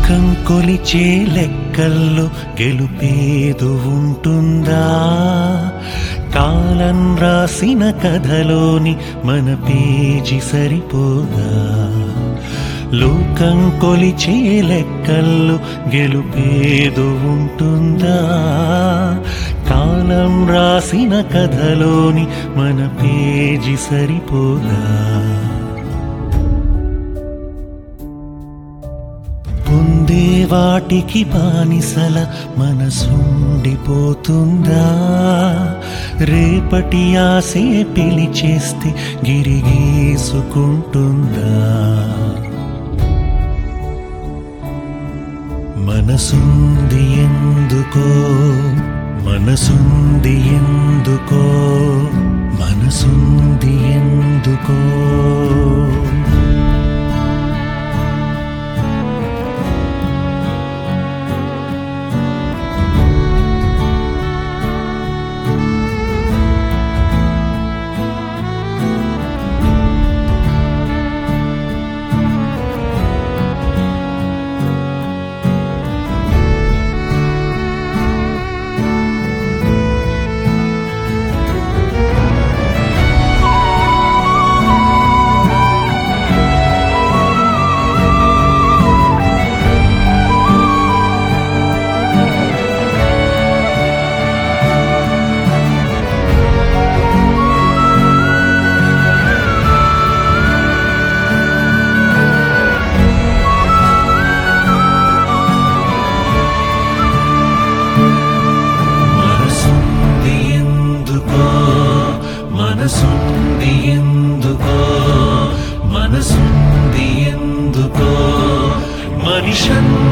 లోకం కొలిచే లెక్కల్లో గెలుపేదు ఉంటుందా కాలం రాసిన కథలోని మన పేజీ సరిపోదా లోకం కొలిచే లెక్కల్లో గెలుపేదు ఉంటుందా కాలం రాసిన కథలోని మన పేజీ సరిపోదా పొందే వాటికి బానిసల మనసుండిపోతుందా రేపటి ఆసే పిలిచేస్తే గిరిగీసుకుంటుందా మనసుంది ఎందుకో మనసుంది ఎందుకో మనసుంది ఎందుకో మనసుంది ఎందుకో మనసుంది ఎందుకో మనసుంది ఎందుకో మనిషన్